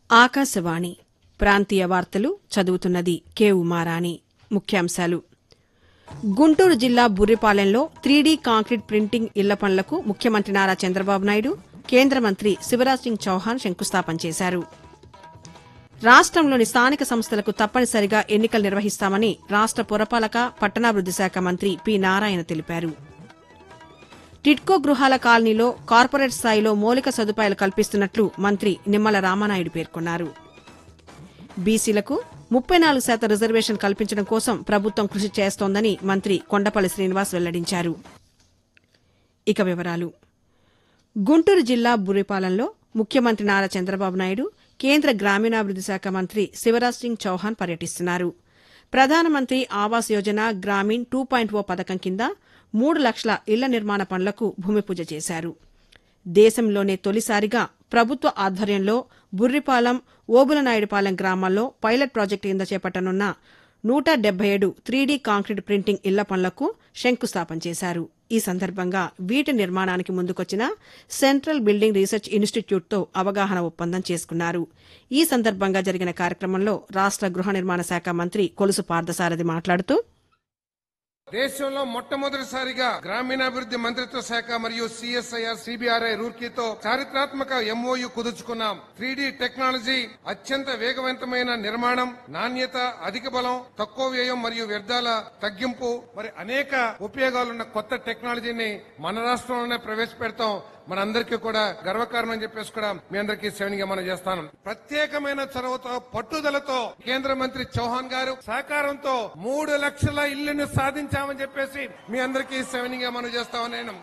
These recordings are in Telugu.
ఆకాశవాణి ప్రాంతీయ వార్తలు చదువుతున్నది కె ఉమారాణి ముఖ్యాంశాలు గుంటూరు జిల్లా బుర్రిపాలెంలో త్రీడీ కాంక్రీట్ ప్రింటింగ్ ఇళ్ల పనులకు ముఖ్యమంత్రి నారా చంద్రబాబు నాయుడు కేంద్ర మంత్రి శివరాజ్ సింగ్ చౌహాన్ శంకుస్థాపన చేశారు రాష్టంలోని స్థానిక సంస్థలకు తప్పనిసరిగా ఎన్నికలు నిర్వహిస్తామని రాష్ట పురపాలక పట్టణాభివృద్ది శాఖ మంత్రి పి నారాయణ తెలిపారు టిడ్కో గృహాల కాలనీలో కార్పొరేట్ స్థాయిలో మౌలిక సదుపాయాలు కల్పిస్తున్నట్లు మంత్రి నిమ్మల రామానాయుడు పేర్కొన్నారు బీసీలకు ముప్పై నాలుగు శాతం రిజర్వేషన్ కల్పించడం కోసం ప్రభుత్వం కృషి చేస్తోందని మంత్రి కొండపల్లి శ్రీనివాస్ వెల్లడించారు ఇక వివరాలు గుంటూరు జిల్లా బుర్రిపాలెంలో ముఖ్యమంత్రి నారా చంద్రబాబు నాయుడు కేంద్ర గ్రామీణాభివృద్ది శాఖ మంత్రి శివరాజ్ సింగ్ చౌహాన్ పర్యటిస్తున్నారు Pradhanmantri Awas Yojana Gramin two point O పథకం కింద మూడు లక్షల ఇళ్ల నిర్మాణ పనులకు భూమి పూజ చేశారు దేశంలోనే తొలిసారిగా ప్రభుత్వ ఆధ్వర్యంలో బుర్రిపాలెం ఓబులనాయుడుపాలెం గ్రామాల్లో పైలట్ ప్రాజెక్టు కింద చేపట్టనున్న నూట డెబ్బై ఏడు త్రీడీ కాంక్రీట్ ప్రింటింగ్ ఇళ్ల పనులకు శంకుస్థాపన చేశారు ఈ సందర్భంగా వీటి నిర్మాణానికి ముందుకొచ్చిన సెంట్రల్ బిల్డింగ్ రీసెర్చ్ ఇన్స్టిట్యూట్తో అవగాహన ఒప్పందం చేసుకున్నారు ఈ సందర్భంగా జరిగిన కార్యక్రమంలో రాష్ట గృహ నిర్మాణ శాఖ మంత్రి కొలుసు పార్థసారథి మాట్లాడుతూ దేశంలో మొట్టమొదటిసారిగా గ్రామీణాభివృద్ధి మంత్రిత్వ శాఖ మరియు సిఎస్ఐఆర్ సిబిఆర్ఐ రూర్కీతో చారిత్రాత్మక ఎంఓయు కుదుర్చుకున్నాం త్రీ టెక్నాలజీ అత్యంత వేగవంతమైన నిర్మాణం నాణ్యత అధిక బలం తక్కువ వ్యయం మరియు వ్యర్థాల తగ్గింపు మరి అనేక ఉపయోగాలున్న కొత్త టెక్నాలజీని మన రాష్ట్రంలోనే ప్రవేశపెడతాం మనందరికీ కూడా గర్వకారణం చెప్పేసి కూడా మీ అందరికీ శ్రేణిగా మనం చేస్తాను ప్రత్యేకమైన చొరవతో పట్టుదలతో కేంద్ర మంత్రి చౌహాన్ గారు సహకారంతో మూడు లక్షల ఇళ్లను సాధించామని చెప్పేసి మీ అందరికీ శ్రేణిగా మనం చేస్తామని నేను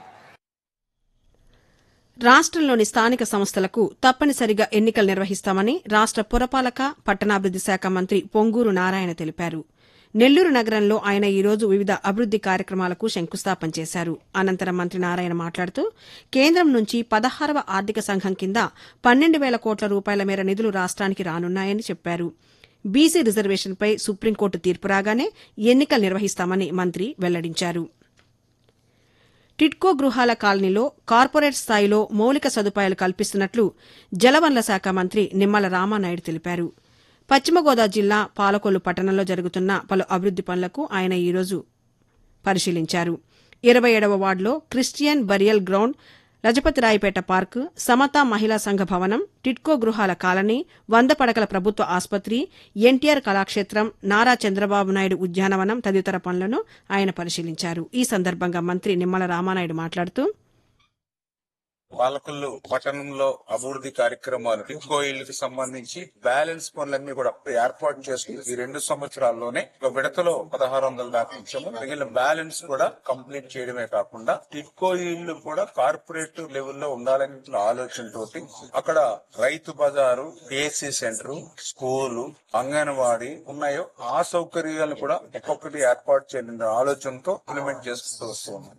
రాష్టంలోని స్థానిక సంస్థలకు తప్పనిసరిగా ఎన్నికలు నిర్వహిస్తామని రాష్ట పురపాలక పట్టణాభివృద్ది శాఖ మంత్రి పొంగూరు నారాయణ తెలిపారు నెల్లూరు నగరంలో ఆయన ఈరోజు వివిధ అభివృద్ది కార్యక్రమాలకు శంకుస్థాపన చేశారు అనంతరం మంత్రి నారాయణ మాట్లాడుతూ కేంద్రం నుంచి పదహారవ ఆర్థిక సంఘం కింద పన్నెండు వేల కోట్ల రూపాయల మేర నిధులు రాష్ట్రానికి రానున్నాయని చెప్పారు బీసీ రిజర్వేషన్పై సుప్రీంకోర్టు తీర్పు రాగానే ఎన్నికలు నిర్వహిస్తామని మంత్రి వెల్లడించారు టిడ్కో గృహాల కాలనీలో కార్పొరేట్ స్థాయిలో మౌలిక సదుపాయాలు కల్పిస్తున్నట్లు జలవనరుల శాఖ మంత్రి నిమ్మల రామానాయుడు తెలిపారు పశ్చిమ గోదావరి జిల్లా పాలకొల్లు పట్టణంలో జరుగుతున్న పలు అభివృద్ది పనులకు ఆయన ఈరోజు పరిశీలించారు ఇరవై ఏడవ వార్డులో Christian burial ground Rajapathirayapeta park సమతా మహిళా సంఘ భవనం టిడ్కో గృహాల కాలనీ వంద పడకల ప్రభుత్వ ఆసుపత్రి ఎన్టీఆర్ కళాక్షేత్రం నారా చంద్రబాబు నాయుడు ఉద్యానవనం తదితర పనులను ఆయన పరిశీలించారు ఈ సందర్భంగా మంత్రి నిమ్మల రామానాయుడు మాట్లాడుతూ పాలకులు పట్టణంలో అభివృద్ధి కార్యక్రమాలు ఇంకో ఇళ్లకు సంబంధించి బ్యాలెన్స్ పనులన్నీ కూడా ఏర్పాటు చేసుకుని ఈ రెండు సంవత్సరాల్లోనే ఒక విడతలో పదహారు వందల దాకా ఇచ్చాము మిగిలిన బ్యాలెన్స్ కూడా కంప్లీట్ చేయడమే కాకుండా టిట్కో ఇళ్లు కూడా కార్పొరేట్ లెవెల్లో ఉండాలనే ఆలోచనతోటి అక్కడ రైతు బజారు ఏసీ సెంటర్ స్కూలు అంగన్వాడీ ఉన్నాయో ఆ సౌకర్యాలు కూడా ఒక్కొక్కటి ఏర్పాటు చేయాలనే ఆలోచనతో ఇంప్లిమెంట్ చేసుకుంటూ వస్తున్నాం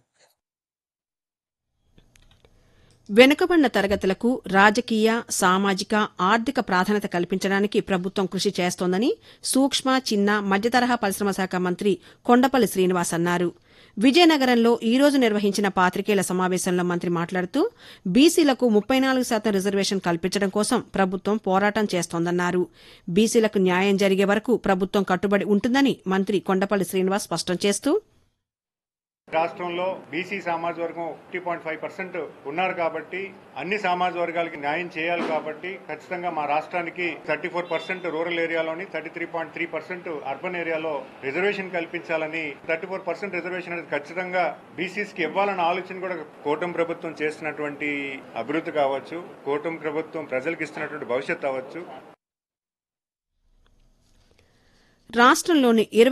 వెనుకబడిన తరగతులకు రాజకీయ సామాజిక ఆర్థిక ప్రాధాన్యత కల్పించడానికి ప్రభుత్వం కృషి చేస్తోందని సూక్ష్మ చిన్న మధ్యతరహా పరిశ్రమ శాఖ మంత్రి కొండపల్లి శ్రీనివాస్ అన్నారు విజయనగరంలో ఈ రోజు నిర్వహించిన పాతికేయుల సమావేశంలో మంత్రి మాట్లాడుతూ బీసీలకు ముప్పై నాలుగు శాతం రిజర్వేషన్ కల్పించడం కోసం ప్రభుత్వం పోరాటం చేస్తోందన్నారు బీసీలకు న్యాయం జరిగే వరకు ప్రభుత్వం కట్టుబడి ఉంటుందని మంత్రి కొండపల్లి శ్రీనివాస్ స్పష్టం చేస్తూ రాష్ట్రంలో బీసీ సామాజిక వర్గం ఫిఫ్టీ పాయింట్ ఫైవ్ పర్సెంట్ ఉన్నారు కాబట్టి అన్ని సామాజిక వర్గాలకి న్యాయం చేయాలి కాబట్టి ఖచ్చితంగా మా రాష్ట్రానికి థర్టీ ఫోర్ పర్సెంట్ రూరల్ ఏరియాలోని thirty three point three percent urban ఏరియాలో రిజర్వేషన్ కల్పించాలని థర్టీ ఫోర్ పర్సెంట్ రిజర్వేషన్ అనేది ఖచ్చితంగా బీసీస్ కి ఇవ్వాలన్న ఆలోచన కూడా కూటమి ప్రభుత్వం చేస్తున్నటువంటి అభివృద్ధి కావచ్చు కూటమి ప్రభుత్వం ప్రజలకు ఇస్తున్నటువంటి భవిష్యత్ అవ్వచ్చు రాష్ట్రంలోని